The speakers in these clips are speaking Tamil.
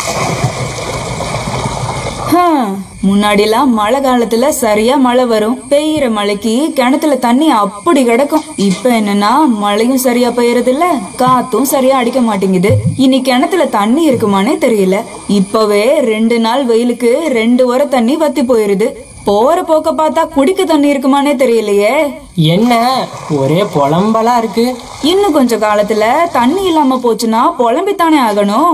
ஹம், முன்னாடிலாம் மழை காலத்துல சரியா மழை வரும் பெய்யற மழைக்கு கிணத்துல தண்ணி அப்படி கிடக்கும் இப்ப என்னன்னா மழையும் சரியா பெய்யறது இல்ல காத்தும் சரியா அடிக்க மாட்டேங்குது இனி கிணத்துல தண்ணி இருக்குமானே தெரியல இப்பவே ரெண்டு நாள் வெயிலுக்கு ரெண்டு வர தண்ணி வத்தி போயிருது போற போக்க பார்த்தா குடிக்க தண்ணி இருக்குமானே தெரியலையே என்ன ஒரே புலம்பலா இருக்கு இன்னும் கொஞ்ச காலத்துல தண்ணி இல்லாம போச்சுன்னா புலம்பித்தானே ஆகணும்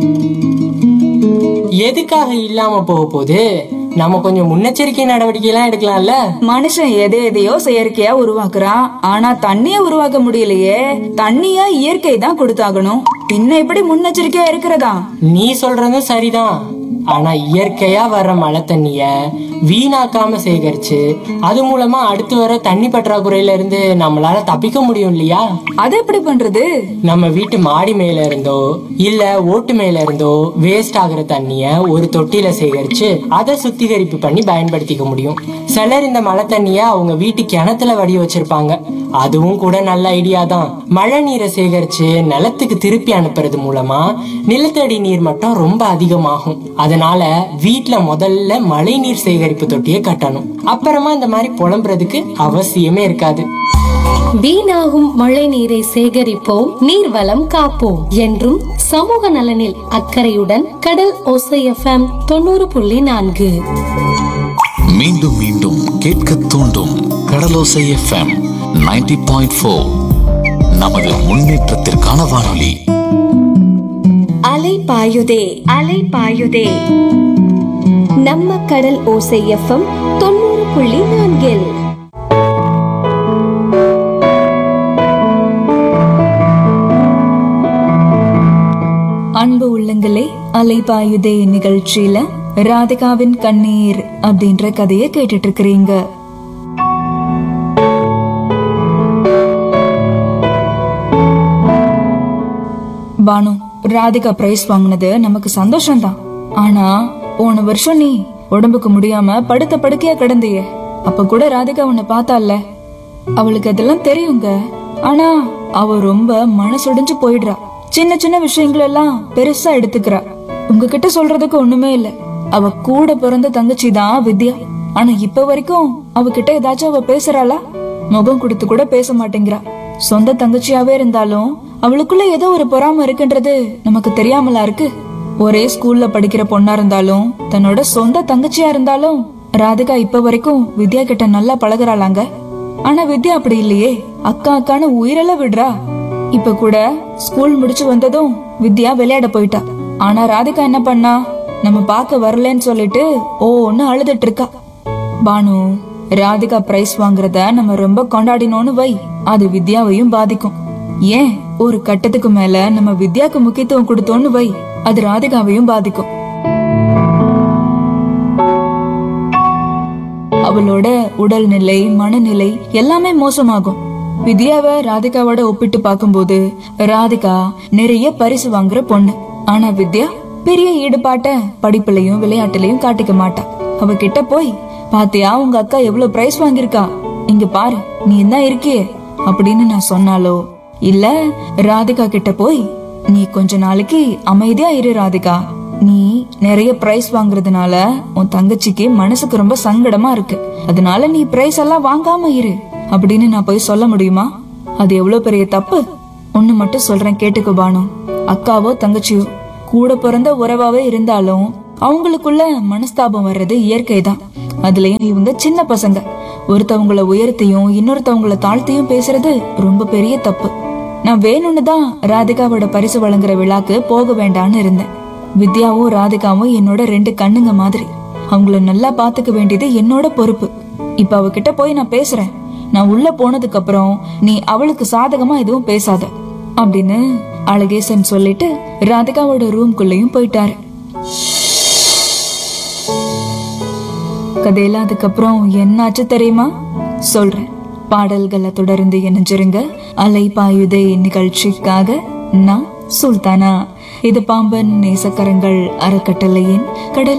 எதுக்காக இல்லாம போக போகுது நம்ம கொஞ்சம் முன்னெச்சரிக்கை நடவடிக்கை எல்லாம் எடுக்கலாம்ல மனுஷன் எதை எதையோ செயற்கையா உருவாக்குறான் ஆனா தண்ணிய உருவாக்க முடியலையே தண்ணிய இயற்கை தான் கொடுத்தாகணும் பின்ன எப்படி முன்னெச்சரிக்கையா இருக்கிறதா நீ சொல்றதும் சரிதான் ஆனா இயற்கையா வர்ற மழை தண்ணிய வீணாக்காம சேகரிச்சு அது மூலமா அடுத்து வர தண்ணி பற்றாக்குறையில இருந்து நம்மளால தப்பிக்க முடியும் இல்லையா அது எப்படி பண்றது நம்ம வீட்டு மாடி மேல இருந்தோ இல்ல ஓட்டு மேல இருந்தோ வேஸ்ட் ஆகுற தண்ணிய ஒரு தொட்டியில சேகரிச்சு அதை சுத்திகரிப்பு பண்ணி பயன்படுத்திக்க முடியும் சிலர் இந்த மழை தண்ணிய அவங்க வீட்டு கிணத்துல வடி வச்சிருப்பாங்க அதுவும் கூட நல்ல ஐடியா தான் மழை நீரை சேகரிச்சு நிலத்துக்கு திருப்பி அனுப்புறது மூலமா நிலத்தடி நீர் மட்டம் ரொம்ப அதிகமாகும் அதனால வீட்ல முதல்ல மழை நீர் சேகரிப்பு தொட்டியை கட்டணும் அப்புறமா இந்த மாதிரி புலம்புறதுக்கு அவசியமே இருக்காது வீணாகும் மழை நீரை சேகரிப்போம் நீர்வளம் காப்போம் என்றும் சமூக நலனில் அக்கறையுடன் கடல் ஓசை எஃப்எம் தொண்ணூறு புள்ளி நான்கு மீண்டும் மீண்டும் கேட்க தூண்டும் கடலோசை எஃப்எம் 90.4 பாயிண்ட் நமது முன்னேற்றத்திற்கான வானொலி அலை பாயுதே அலை பாயுதே நம்ம கடல் ஓசை எஃப்எம் தொண்ணூறு புள்ளி நான்கில் அன்பு உள்ளங்களே அலைபாயுதே நிகழ்ச்சியில ராதிகாவின் கண்ணீர் அப்படின்ற கதையை கேட்டுட்டு இருக்கிறீங்க பானு ராதிகா பிரைஸ் வாங்கினது நமக்கு சந்தோஷம்தான் ஆனா போன வருஷம் நீ உடம்புக்கு முடியாம படுத்த படுக்கையா கிடந்தியே அப்ப கூட ராதிகா உன்னை பார்த்தால அவளுக்கு அதெல்லாம் தெரியுங்க ஆனா அவ ரொம்ப மனசுடைஞ்சு போயிடுறா சின்ன சின்ன விஷயங்கள் எல்லாம் பெருசா எடுத்துக்கிறா உங்ககிட்ட சொல்றதுக்கு ஒண்ணுமே இல்ல அவ கூட பிறந்த தங்கச்சி தான் வித்யா ஆனா இப்ப வரைக்கும் அவகிட்ட ஏதாச்சும் அவ பேசுறாளா முகம் கொடுத்து கூட பேச மாட்டேங்கிறா சொந்த தங்கச்சியாவே இருந்தாலும் அவளுக்குள்ள ஏதோ ஒரு பொறாம இருக்குன்றது நமக்கு தெரியாமலா இருக்கு ஒரே ஸ்கூல்ல படிக்கிற பொண்ணா இருந்தாலும் தன்னோட சொந்த தங்கச்சியா இருந்தாலும் ராதிகா இப்ப வரைக்கும் வித்யா கிட்ட நல்லா பழகுறாளாங்க ஆனா வித்யா அப்படி இல்லையே அக்கா அக்கான்னு உயிரெல்லாம் விடுறா இப்ப கூட ஸ்கூல் முடிச்சு வந்ததும் வித்யா விளையாட போயிட்டா ஆனா ராதிகா என்ன பண்ணா நம்ம பார்க்க வரலன்னு சொல்லிட்டு ஓ ஒன்னு அழுதுட்டு இருக்கா பானு ராதிகா பிரைஸ் வாங்குறத நம்ம ரொம்ப கொண்டாடினோன்னு வை அது வித்யாவையும் பாதிக்கும் ஏன் ஒரு கட்டத்துக்கு மேல நம்ம வித்யாக்கு முக்கியத்துவம் கொடுத்தோன்னு வை அது ராதிகாவையும் பாதிக்கும் அவளோட உடல்நிலை மனநிலை எல்லாமே மோசமாகும் வித்யாவை ராதிகாவோட ஒப்பிட்டு பார்க்கும்போது ராதிகா நிறைய பரிசு வாங்குற பொண்ணு ஆனா வித்யா பெரிய ஈடுபாட்ட படிப்புலயும் விளையாட்டுலயும் காட்டிக்க மாட்டா அவ கிட்ட போய் பாத்தியா உங்க அக்கா எவ்வளவு பிரைஸ் வாங்கியிருக்கா இங்க பாரு நீ தான் இருக்கியே அப்படின்னு நான் சொன்னாலோ இல்ல ராதிகா கிட்ட போய் நீ கொஞ்ச நாளைக்கு அமைதியா இரு ராதிகா நீ நிறைய பிரைஸ் வாங்குறதுனால உன் தங்கச்சிக்கு மனசுக்கு ரொம்ப சங்கடமா இருக்கு அதனால நீ பிரைஸ் எல்லாம் வாங்காம இரு அப்படின்னு நான் போய் சொல்ல முடியுமா அது எவ்வளவு பெரிய தப்பு ஒண்ணு மட்டும் சொல்றேன் கேட்டுக்கோ பானு அக்காவோ தங்கச்சியோ கூட பிறந்த உறவாவே இருந்தாலும் அவங்களுக்குள்ள மனஸ்தாபம் வர்றது இயற்கை தான் அதுலயும் இவங்க சின்ன பசங்க ஒருத்தவங்கள உயர்த்தியும் இன்னொருத்தவங்கள தாழ்த்தியும் பேசுறது ரொம்ப பெரிய தப்பு நான் வேணும்னு தான் ராதிகாவோட பரிசு வழங்குற விழாக்கு போக வேண்டாம்னு இருந்தேன் வித்யாவும் ராதிகாவும் என்னோட ரெண்டு கண்ணுங்க மாதிரி அவங்கள நல்லா பாத்துக்க வேண்டியது என்னோட பொறுப்பு இப்ப அவகிட்ட போய் நான் பேசுறேன் நான் உள்ள போனதுக்கு அப்புறம் நீ அவளுக்கு சாதகமா எதுவும் பேசாத அப்படின்னு அழகேசன் சொல்லிட்டு ராதிகாவோட ரூம்குள்ளயும் போயிட்டாரு கதையில அதுக்கப்புறம் என்னாச்சு தெரியுமா சொல்றேன் பாடல்களை தொடர்ந்து இணைஞ்சிருங்க அலை பாயுதே நிகழ்ச்சிக்காக நான் சுல்தானா இது பாம்பன் நேசக்கரங்கள் அறக்கட்டளையின் கடல்